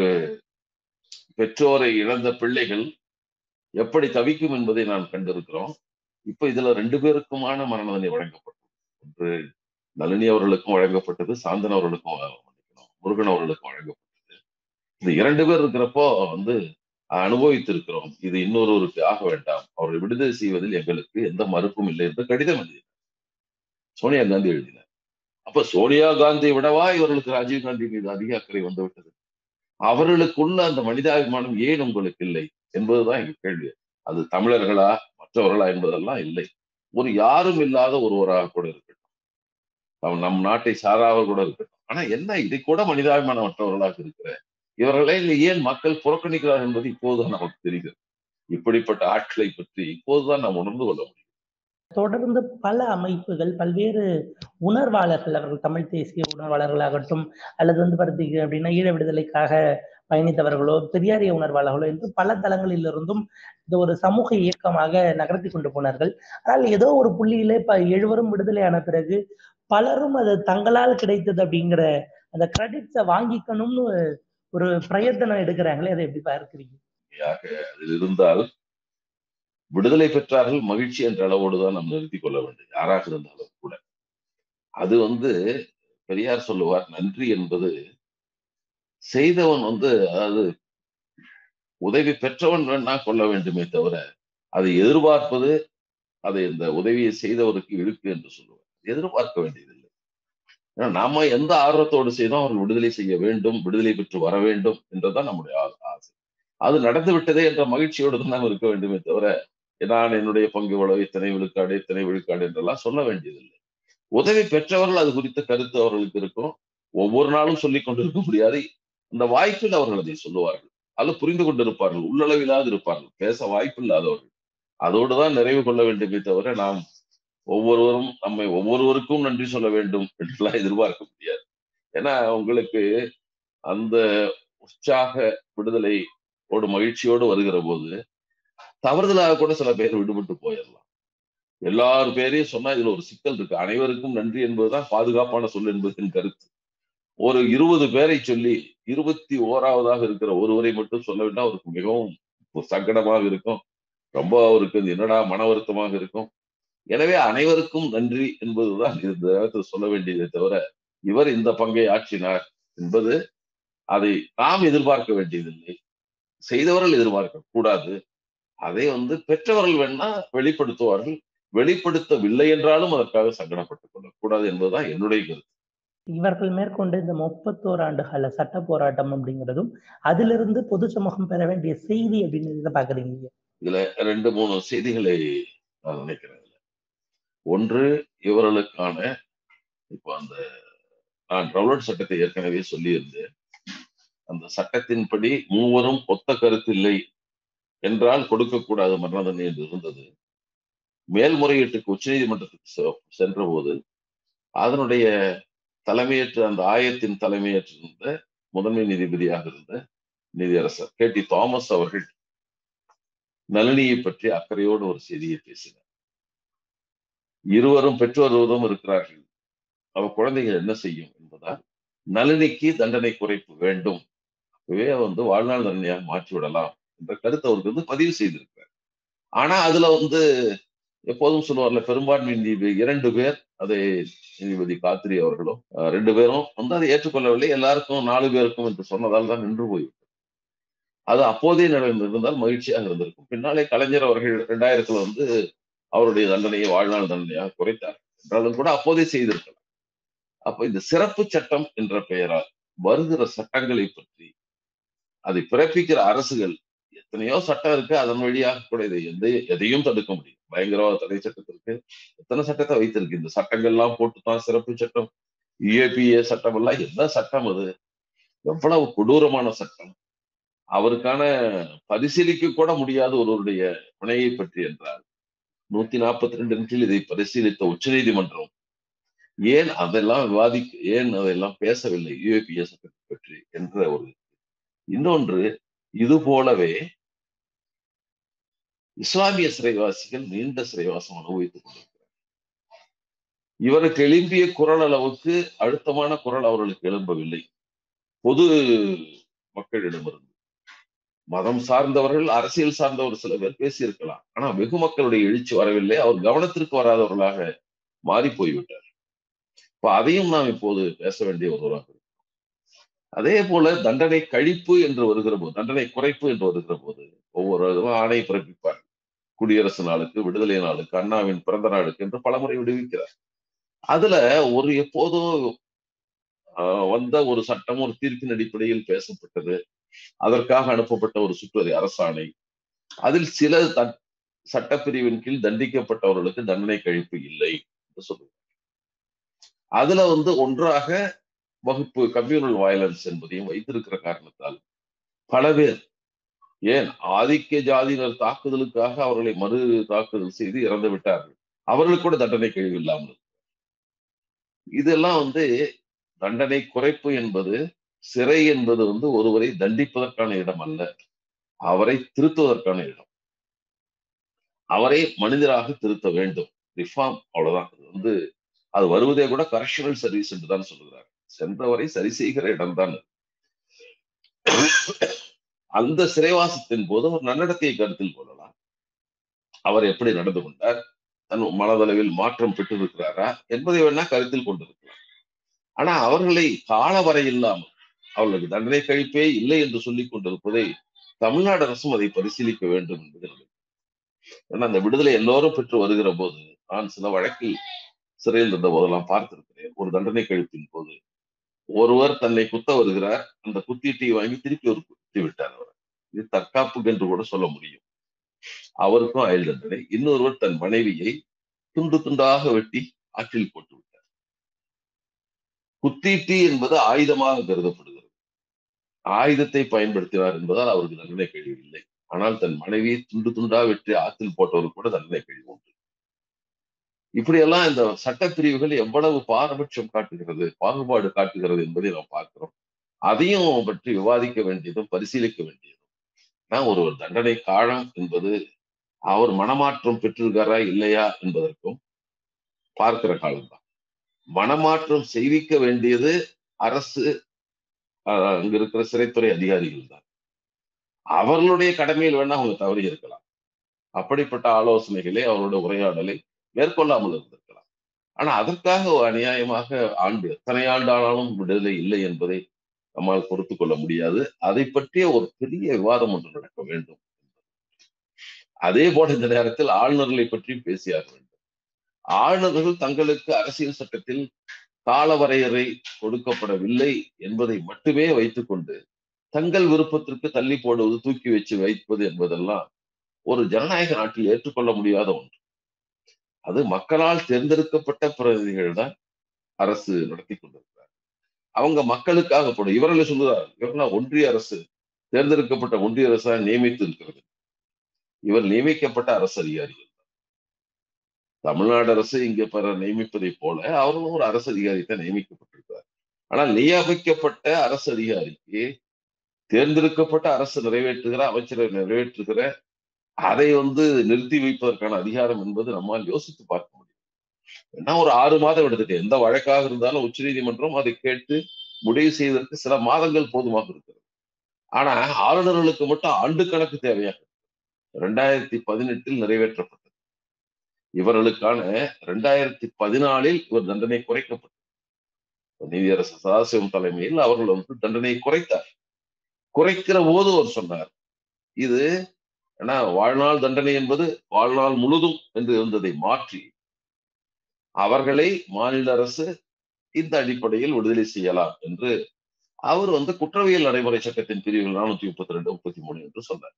பெற்றோரை இழந்த பிள்ளைகள் எப்படி தவிக்கும் என்பதை நான் கண்டிருக்கிறோம் இப்ப இதுல ரெண்டு பேருக்குமான மரண தண்டனை வழங்கப்பட்டது ஒன்று நளினி அவர்களுக்கும் வழங்கப்பட்டது சாந்தன் அவர்களுக்கும் வ- மன்னிக்கணும், முருகன் அவர்களுக்கும் வழங்கப்பட்டது இது இரண்டு பேர் இருக்கிறப்போ வந்து அனுபவித்திருக்கிறோம் இது இன்னொருவருக்கு ஆக வேண்டாம் அவரை விடுதலை செய்வதில் எங்களுக்கு எந்த மறுப்பும் இல்லை என்று கடிதம் எழுதினார் சோனியா காந்தி எழுதினார் அப்ப சோனியா காந்தியை விடவா இவர்களுக்கு ராஜீவ் காந்தி மீது அதிக அக்கறை வந்து விட்டது அவர்களுக்குள்ள அந்த மனிதாபிமானம் ஏன் உங்களுக்கு இல்லை என்பதுதான் எங்க கேள்வி அது தமிழர்களா மற்றவர்களா என்பதெல்லாம் இல்லை ஒரு யாரும் இல்லாத ஒருவராக கூட இருக்கட்டும் அவன் நம் நாட்டை சாராவர் கூட இருக்கட்டும் ஆனா என்ன இதை கூட மனிதாபிமானமற்றவர்களாக இருக்கிற இவர்களை ஏன் மக்கள் புறக்கணிக்கிறார் என்பது இப்போதுதான் நமக்கு தெரிகிறது இப்படிப்பட்ட ஆட்களை பற்றி இப்போதுதான் நாம் உணர்ந்து கொள்ள முடியும் தொடர்ந்து பல அமைப்புகள் பல்வேறு உணர்வாளர்கள் அவர்கள் தமிழ் தேசிய உணர்வாளர்களாகட்டும் அல்லது வந்து பார்த்தீங்க அப்படின்னா ஈழ விடுதலைக்காக பயணித்தவர்களோ பெரியாரிய உணர்வாளர்களோ என்று பல தளங்களிலிருந்தும் இது ஒரு சமூக இயக்கமாக நகர்த்தி கொண்டு போனார்கள் ஆனால் ஏதோ ஒரு புள்ளியிலே இப்ப எழுவரும் விடுதலையான பிறகு பலரும் அது தங்களால் கிடைத்தது அப்படிங்கிற அந்த கிரெடிட்ஸை வாங்கிக்கணும்னு ஒரு பிரயத்தனம் எடுக்கிறாங்களே அதை எப்படி பார்க்கிறீங்க அதில் இருந்தால் விடுதலை பெற்றார்கள் மகிழ்ச்சி என்ற அளவோடு தான் நாம் நிறுத்திக் கொள்ள வேண்டும் யாராக இருந்தாலும் கூட அது வந்து பெரியார் சொல்லுவார் நன்றி என்பது செய்தவன் வந்து அதாவது உதவி பெற்றவன் வேணா கொள்ள வேண்டுமே தவிர அதை எதிர்பார்ப்பது அதை இந்த உதவியை செய்தவருக்கு இருக்கு என்று சொல்லுவார் எதிர்பார்க்க வேண்டியதில்லை ஏன்னா நாம எந்த ஆர்வத்தோடு செய்தோம் அவர்கள் விடுதலை செய்ய வேண்டும் விடுதலை பெற்று வர வேண்டும் என்றுதான் நம்முடைய ஆ- ஆசை அது நடந்து விட்டதே என்ற மகிழ்ச்சியோடு தான் நாம் இருக்க வேண்டுமே தவிர நான் என்னுடைய பங்கு இவ்வளவு இத்தனை விழுக்காடு இத்தனை விழுக்காடு என்றெல்லாம் சொல்ல வேண்டியதில்லை உதவி பெற்றவர்கள் அது குறித்த கருத்து அவர்களுக்கு இருக்கும் ஒவ்வொரு நாளும் சொல்லிக் கொண்டிருக்க முடியாது அந்த வாய்ப்பில் அவர்கள் அதை சொல்லுவார்கள் அல்ல புரிந்து கொண்டிருப்பார்கள் உள்ளளவிலாது இருப்பார்கள் பேச வாய்ப்பு இல்லாதவர்கள் அதோடு தான் நிறைவு கொள்ள வேண்டுமே தவிர நாம் ஒவ்வொருவரும் நம்மை ஒவ்வொருவருக்கும் நன்றி சொல்ல வேண்டும் என்றெல்லாம் எதிர்பார்க்க முடியாது ஏன்னா உங்களுக்கு அந்த உற்சாக விடுதலை ஒரு மகிழ்ச்சியோடு வருகிற போது தவறுதலாக கூட சில பேர் விடுபட்டு போயிடலாம் எல்லார் பேரையும் சொன்னா இதுல ஒரு சிக்கல் இருக்கு அனைவருக்கும் நன்றி என்பதுதான் பாதுகாப்பான சொல் என்பதின் கருத்து ஒரு இருபது பேரை சொல்லி இருபத்தி ஓராவதாக இருக்கிற ஒருவரை மட்டும் சொல்ல வேண்டாம் அவருக்கு மிகவும் சங்கடமாக இருக்கும் ரொம்ப அவருக்கு அது என்னடா மன வருத்தமாக இருக்கும் எனவே அனைவருக்கும் நன்றி என்பதுதான் இந்த நேரத்தில் சொல்ல வேண்டியதை தவிர இவர் இந்த பங்கை ஆற்றினார் என்பது அதை நாம் எதிர்பார்க்க வேண்டியதில்லை செய்தவர்கள் எதிர்பார்க்க கூடாது அதை வந்து பெற்றவர்கள் வேணா வெளிப்படுத்துவார்கள் வெளிப்படுத்தவில்லை என்றாலும் அதற்காக சங்கடப்பட்டுக் கொள்ளக்கூடாது என்பதுதான் என்னுடைய கருத்து இவர்கள் மேற்கொண்டு இந்த முப்பத்தோரு ஆண்டு கால சட்ட போராட்டம் அப்படிங்கிறதும் அதிலிருந்து பொது சமூகம் பெற வேண்டிய செய்தி அப்படின்னு இதை பாக்குறீங்க இதுல ரெண்டு மூணு செய்திகளை நான் நினைக்கிறேன் ஒன்று இவர்களுக்கான இப்போ அந்த நான் ரவுலட் சட்டத்தை ஏற்கனவே சொல்லியிருந்தேன் அந்த சட்டத்தின்படி மூவரும் ஒத்த கருத்து இல்லை என்றால் கொடுக்கக்கூடாது மரண தண்டனை என்று இருந்தது மேல்முறையீட்டுக்கு உச்சநீதிமன்றத்துக்கு சென்ற போது அதனுடைய தலைமையேற்று அந்த ஆயத்தின் தலைமையேற்றிருந்த முதன்மை நீதிபதியாக இருந்த நீதியரசர் கே டி தாமஸ் அவர்கள் நளினியை பற்றி அக்கறையோடு ஒரு செய்தியை பேசினார் இருவரும் பெற்றோர் விரோதம் இருக்கிறார்கள் அவ குழந்தைகள் என்ன செய்யும் என்பதால் நளினிக்கு தண்டனை குறைப்பு வேண்டும் அதுவே வந்து வாழ்நாள் தண்டனையாக மாற்றி விடலாம் என்ற கருத்து அவருக்கு வந்து பதிவு செய்திருக்கிறார் ஆனா அதுல வந்து எப்போதும் சொல்லுவார்ல பெரும்பான்மை நீதிபதி இரண்டு பேர் அதை நீதிபதி காத்திரி அவர்களும் ரெண்டு பேரும் வந்து அதை ஏற்றுக்கொள்ளவில்லை எல்லாருக்கும் நாலு பேருக்கும் என்று சொன்னதால் தான் நின்று போய்விட்டது அது அப்போதே நடந்திருந்தால் மகிழ்ச்சியாக இருந்திருக்கும் பின்னாலே கலைஞர் அவர்கள் இரண்டாயிரத்துல வந்து அவருடைய தண்டனையை வாழ்நாள் தண்டனையாக குறைத்தார் என்றாலும் கூட அப்போதே செய்திருக்கலாம் அப்ப இந்த சிறப்பு சட்டம் என்ற பெயரால் வருகிற சட்டங்களை பற்றி அதை பிறப்பிக்கிற அரசுகள் எத்தனையோ சட்டம் இருக்கு அதன் வழியாக கூட இதை எந்த எதையும் தடுக்க முடியும் பயங்கரவாத தடை சட்டத்திற்கு எத்தனை சட்டத்தை வைத்திருக்கு இந்த சட்டங்கள்லாம் போட்டுதான் சிறப்பு சட்டம் யுஏபிஏ சட்டம் எல்லாம் என்ன சட்டம் அது எவ்வளவு கொடூரமான சட்டம் அவருக்கான பரிசீலிக்க கூட முடியாத ஒருவருடைய பிணையை பற்றி என்றால் நூத்தி நாற்பத்தி ரெண்டு கீழ் இதை பரிசீலித்த உச்ச நீதிமன்றம் ஏன் அதெல்லாம் விவாதிக்க ஏன் அதெல்லாம் பேசவில்லை யுஏபிஏ சட்டத்தை பற்றி என்ற ஒரு இன்னொன்று இது போலவே இஸ்லாமிய சிறைவாசிகள் நீண்ட சிறைவாசம் அனுபவித்துக் கொண்டிருக்கிறார் இவருக்கு எழும்பிய குரல் அளவுக்கு அழுத்தமான குரல் அவர்களுக்கு எழும்பவில்லை பொது மக்களிடமிருந்து மதம் சார்ந்தவர்கள் அரசியல் சார்ந்தவர் சில பேர் பேசியிருக்கலாம் ஆனா வெகு மக்களுடைய எழுச்சி வரவில்லை அவர் கவனத்திற்கு வராதவர்களாக மாறி போய்விட்டார் இப்ப அதையும் நாம் இப்போது பேச வேண்டிய ஒருவராக அதே போல தண்டனை கழிப்பு என்று வருகிற போது தண்டனை குறைப்பு என்று வருகிற போது ஒவ்வொரு ஆணை பிறப்பிப்பார் குடியரசு நாளுக்கு விடுதலை நாளுக்கு அண்ணாவின் பிறந்த நாளுக்கு என்று பலமுறை விடுவிக்கிறார் அதுல ஒரு எப்போதும் வந்த ஒரு சட்டம் ஒரு தீர்ப்பின் அடிப்படையில் பேசப்பட்டது அதற்காக அனுப்பப்பட்ட ஒரு சுற்றுரை அரசாணை அதில் சில சட்டப்பிரிவின் கீழ் தண்டிக்கப்பட்டவர்களுக்கு தண்டனை கழிப்பு இல்லை என்று சொல்லுவார் அதுல வந்து ஒன்றாக வகுப்பு கம்யூனல் வயலன்ஸ் என்பதையும் வைத்திருக்கிற காரணத்தால் பல பேர் ஏன் ஆதிக்க ஜாதியினர் தாக்குதலுக்காக அவர்களை மறு தாக்குதல் செய்து இறந்து விட்டார்கள் அவர்களுக்கு கூட தண்டனை கழிவு இல்லாமல் இதெல்லாம் வந்து தண்டனை குறைப்பு என்பது சிறை என்பது வந்து ஒருவரை தண்டிப்பதற்கான இடம் அல்ல அவரை திருத்துவதற்கான இடம் அவரை மனிதராக திருத்த வேண்டும் ரிஃபார்ம் அவ்வளவுதான் அது வந்து அது வருவதே கூட கரெக்ஷனல் சர்வீஸ் என்று தான் சொல்லுகிறார் சென்றவரை சரி செய்கிற இடம்தான் அந்த சிறைவாசத்தின் போது ஒரு நன்னடத்தையை கருத்தில் கொள்ளலாம் அவர் எப்படி நடந்து கொண்டார் தன் மனதளவில் மாற்றம் பெற்றிருக்கிறாரா என்பதை வேணா கருத்தில் கொண்டிருக்கலாம் ஆனா அவர்களை கால வரை இல்லாமல் அவர்களுக்கு தண்டனை கழிப்பே இல்லை என்று சொல்லிக் கொண்டிருப்பதை தமிழ்நாடு அரசும் அதை பரிசீலிக்க வேண்டும் என்பது ஏன்னா அந்த விடுதலை எல்லோரும் பெற்று வருகிற போது நான் சில வழக்கில் சிறையில் இருந்த போதெல்லாம் பார்த்திருக்கிறேன் ஒரு தண்டனை கழிப்பின் போது ஒருவர் தன்னை குத்த வருகிறார் அந்த குத்தீட்டை வாங்கி திருப்பி ஒரு குத்தி விட்டார் அவர் இது தற்காப்புக்கு என்று கூட சொல்ல முடியும் அவருக்கும் ஆயுள் தண்டனை இன்னொருவர் தன் மனைவியை துண்டு துண்டாக வெட்டி ஆற்றில் போட்டு விட்டார் குத்தீட்டி என்பது ஆயுதமாக கருதப்படுகிறது ஆயுதத்தை பயன்படுத்தினார் என்பதால் அவருக்கு தண்டனை கழிவு இல்லை ஆனால் தன் மனைவியை துண்டு துண்டா வெட்டி ஆற்றில் போட்டவருக்கு கூட தண்டனை கழிவு உண்டு இப்படியெல்லாம் இந்த சட்டப்பிரிவுகள் எவ்வளவு பாரபட்சம் காட்டுகிறது பாகுபாடு காட்டுகிறது என்பதை நாம் பார்க்கிறோம் அதையும் பற்றி விவாதிக்க வேண்டியதும் பரிசீலிக்க வேண்டியதும் நான் ஒரு தண்டனை காலம் என்பது அவர் மனமாற்றம் பெற்றிருக்காரா இல்லையா என்பதற்கும் பார்க்கிற காலம்தான் மனமாற்றம் செய்விக்க வேண்டியது அரசு அங்க இருக்கிற சிறைத்துறை அதிகாரிகள் தான் அவர்களுடைய கடமையில் வேணா அவங்க தவறி இருக்கலாம் அப்படிப்பட்ட ஆலோசனைகளை அவருடைய உரையாடலை மேற்கொள்ளாமல் இருந்திருக்கலாம் ஆனா அதற்காக அநியாயமாக ஆண்டு எத்தனை ஆண்டு ஆனாலும் விடுதலை இல்லை என்பதை நம்மால் பொறுத்து கொள்ள முடியாது அதை பற்றிய ஒரு பெரிய விவாதம் ஒன்று நடக்க வேண்டும் அதே போல இந்த நேரத்தில் ஆளுநர்களை பற்றி பேசியாக வேண்டும் ஆளுநர்கள் தங்களுக்கு அரசியல் சட்டத்தில் கால வரையறை கொடுக்கப்படவில்லை என்பதை மட்டுமே வைத்துக்கொண்டு தங்கள் விருப்பத்திற்கு தள்ளி போடுவது தூக்கி வச்சு வைப்பது என்பதெல்லாம் ஒரு ஜனநாயக நாட்டில் ஏற்றுக்கொள்ள முடியாத ஒன்று அது மக்களால் தேர்ந்தெடுக்கப்பட்ட பிரதிநிதிகள் தான் அரசு நடத்தி கொண்டிருக்கிறார் அவங்க மக்களுக்காக போடும் இவர்களை சொல்லுறார் இவர்களாம் ஒன்றிய அரசு தேர்ந்தெடுக்கப்பட்ட ஒன்றிய அரசா நியமித்து இருக்கிறது இவர் நியமிக்கப்பட்ட அரசு அதிகாரிகள் தமிழ்நாடு அரசு இங்க பெற நியமிப்பதை போல அவர்களும் ஒரு அரசு அதிகாரித்தான் நியமிக்கப்பட்டிருக்கிறார் ஆனால் நியமிக்கப்பட்ட அரசு அதிகாரிக்கு தேர்ந்தெடுக்கப்பட்ட அரசு நிறைவேற்றுகிற அமைச்சரை நிறைவேற்றுகிற அதை வந்து நிறுத்தி வைப்பதற்கான அதிகாரம் என்பது நம்மால் யோசித்து பார்க்க முடியும் ஏன்னா ஒரு ஆறு மாதம் எடுத்துட்டு எந்த வழக்காக இருந்தாலும் உச்ச நீதிமன்றம் அதை கேட்டு முடிவு செய்வதற்கு சில மாதங்கள் போதுமாக இருக்கிறது ஆனா ஆளுநர்களுக்கு மட்டும் ஆண்டு கணக்கு தேவையாக ரெண்டாயிரத்தி பதினெட்டில் நிறைவேற்றப்பட்டது இவர்களுக்கான ரெண்டாயிரத்தி பதினாலில் இவர் தண்டனை குறைக்கப்பட்டது நீதியரசு சதாசிவம் தலைமையில் அவர்கள் வந்து தண்டனை குறைத்தார் குறைக்கிற போது அவர் சொன்னார் இது ஏன்னா வாழ்நாள் தண்டனை என்பது வாழ்நாள் முழுதும் என்று இருந்ததை மாற்றி அவர்களை மாநில அரசு இந்த அடிப்படையில் விடுதலை செய்யலாம் என்று அவர் வந்து குற்றவியல் நடைமுறை சட்டத்தின் பிரிவுகள் நானூத்தி முப்பத்தி ரெண்டு முப்பத்தி மூணு என்று சொன்னார்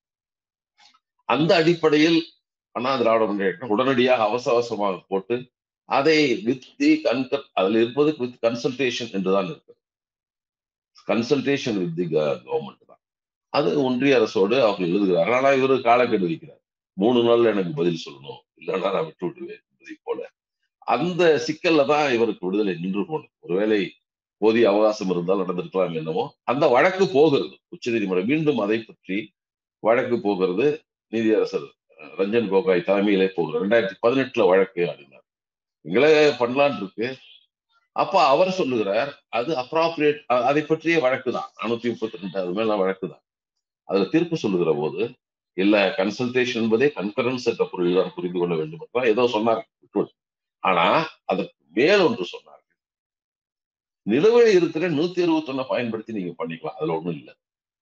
அந்த அடிப்படையில் அண்ணா திராவிட முன்னேற்றம் உடனடியாக அவசர அவசரமாக போட்டு அதை வித் தி கன்கர் அதில் இருப்பது வித் கன்சல்டேஷன் என்றுதான் இருக்கு கன்சல்டேஷன் வித் தி கவர்மெண்ட் தான் அது ஒன்றிய அரசோடு அவங்க எழுதுகிறார்கள் ஆனா இவரு காலக்கெடு வைக்கிறார் மூணு நாள்ல எனக்கு பதில் சொல்லணும் இல்லைன்னா நான் விட்டு விட்டுருவேன் என்பதை போல அந்த சிக்கல்ல தான் இவருக்கு விடுதலை நின்று போனது ஒருவேளை போதிய அவகாசம் இருந்தால் நடந்திருக்கலாம் என்னமோ அந்த வழக்கு போகிறது உச்ச நீதிமன்றம் மீண்டும் அதை பற்றி வழக்கு போகிறது நீதியரசர் ரஞ்சன் கோகாய் தலைமையிலே போகிறார் ரெண்டாயிரத்தி பதினெட்டுல வழக்கு ஆடினார் எங்களே பண்ணலான் இருக்கு அப்ப அவர் சொல்லுகிறார் அது அப்ராப்ரியேட் அதை பற்றிய வழக்கு தான் நானூத்தி முப்பத்தி ரெண்டு அது மேல வழக்கு தான் அதுல தீர்ப்பு சொல்லுகிற போது இல்ல கன்சல்டேஷன் என்பதே கன்கரன்ஸ் என்ற பொருள் தான் புரிந்து கொள்ள வேண்டும் என்றால் ஏதோ சொன்னார் ஆனா அதற்கு மேல் ஒன்று சொன்னார்கள் நிலுவையில் இருக்கிற நூத்தி அறுபத்தி ஒண்ணை பயன்படுத்தி நீங்க பண்ணிக்கலாம் அதுல ஒண்ணும் இல்லை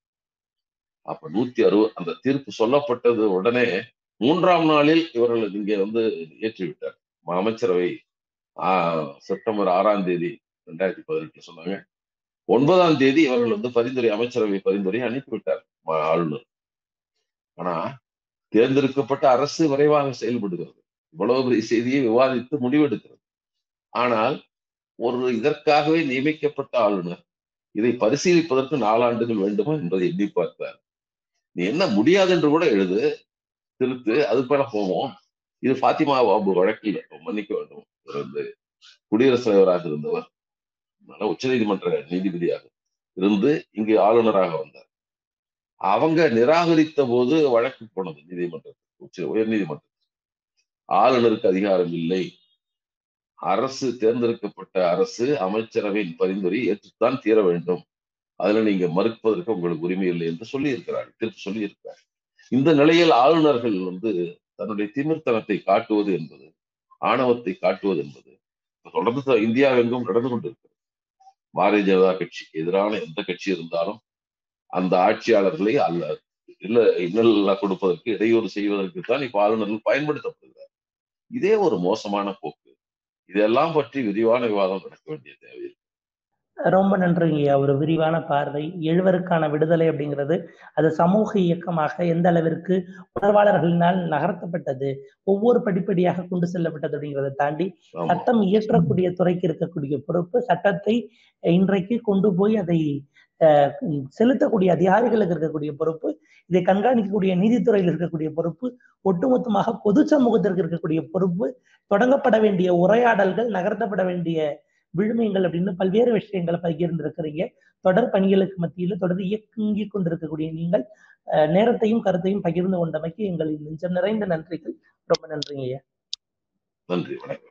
அப்ப நூத்தி அறுபது அந்த தீர்ப்பு சொல்லப்பட்டது உடனே மூன்றாம் நாளில் இவர்கள் இங்கே வந்து ஏற்றி விட்டார் அமைச்சரவை ஆஹ் செப்டம்பர் ஆறாம் தேதி ரெண்டாயிரத்தி பதினெட்டுல சொன்னாங்க ஒன்பதாம் தேதி இவர்கள் வந்து பரிந்துரை அமைச்சரவை பரிந்துரை அனுப்பிவிட்டார் ஆளுநர் ஆனா தேர்ந்தெடுக்கப்பட்ட அரசு விரைவாக செயல்படுகிறது இவ்வளவு பெரிய செய்தியை விவாதித்து முடிவெடுக்கிறது ஆனால் ஒரு இதற்காகவே நியமிக்கப்பட்ட ஆளுநர் இதை பரிசீலிப்பதற்கு நாலாண்டுகள் வேண்டுமா என்பதை எண்ணி பார்த்தார் நீ என்ன முடியாது என்று கூட எழுது திருத்து அது போல போவோம் இது பாத்திமா பாபு வழக்கில் மன்னிக்க வேண்டும் இருந்து குடியரசுத் தலைவராக இருந்தவர் உச்ச நீதிமன்ற நீதிபதியாக இருந்து இங்கு ஆளுநராக வந்தார் அவங்க நிராகரித்த போது வழக்கு போனது நீதிமன்றத்துக்கு உச்ச உயர் நீதிமன்றம் ஆளுநருக்கு அதிகாரம் இல்லை அரசு தேர்ந்தெடுக்கப்பட்ட அரசு அமைச்சரவையின் பரிந்துரை ஏற்றுத்தான் தீர வேண்டும் அதுல நீங்க மறுப்பதற்கு உங்களுக்கு உரிமை இல்லை என்று சொல்லி இருக்கிறார் தீர்ப்பு சொல்லி இருக்கிறார் இந்த நிலையில் ஆளுநர்கள் வந்து தன்னுடைய திமிர்த்தனத்தை காட்டுவது என்பது ஆணவத்தை காட்டுவது என்பது தொடர்ந்து இந்தியாவெங்கும் நடந்து கொண்டிருக்கிறது பாரதிய ஜனதா கட்சிக்கு எதிரான எந்த கட்சி இருந்தாலும் அந்த ஆட்சியாளர்களை அல்ல இல்ல இன்னல் கொடுப்பதற்கு இடையூறு செய்வதற்கு தான் இப்ப ஆளுநர்கள் பயன்படுத்தப்படுகிறார் இதே ஒரு மோசமான போக்கு இதெல்லாம் பற்றி விரிவான விவாதம் நடக்க வேண்டிய தேவை ரொம்ப நன்றிங்கய்யா ஒரு விரிவான பார்வை எழுவருக்கான விடுதலை அப்படிங்கிறது அது சமூக இயக்கமாக எந்த அளவிற்கு உணர்வாளர்களினால் நகர்த்தப்பட்டது ஒவ்வொரு படிப்படியாக கொண்டு செல்லப்பட்டது அப்படிங்கிறத தாண்டி ஆமா சட்டம் இயற்றக்கூடிய துறைக்கு இருக்கக்கூடிய பொறுப்பு சட்டத்தை இன்றைக்கு கொண்டு போய் அதை அஹ், உம், செலுத்தக்கூடிய அதிகாரிகளுக்கு இருக்கக்கூடிய பொறுப்பு இதை கண்காணிக்கக்கூடிய நீதித்துறையில் இருக்கக்கூடிய பொறுப்பு ஒட்டுமொத்தமாக பொது சமூகத்திற்கு இருக்கக்கூடிய பொறுப்பு தொடங்கப்பட வேண்டிய உரையாடல்கள் நகர்த்தப்பட வேண்டிய விழுமியங்கள் அப்படின்னு பல்வேறு விஷயங்களை பகிர்ந்திருக்கிறீங்க தொடர் பணிகளுக்கு மத்தியில் தொடர் இயங்கிக் கொண்டிருக்கக்கூடிய நீங்கள் அஹ், நேரத்தையும் கருத்தையும் பகிர்ந்து கொண்டமைக்கு எங்களின் நெஞ்சம் நிறைந்த நன்றிகள் ரொம்ப நன்றிங்க ஐயா நன்றி வணக்கம்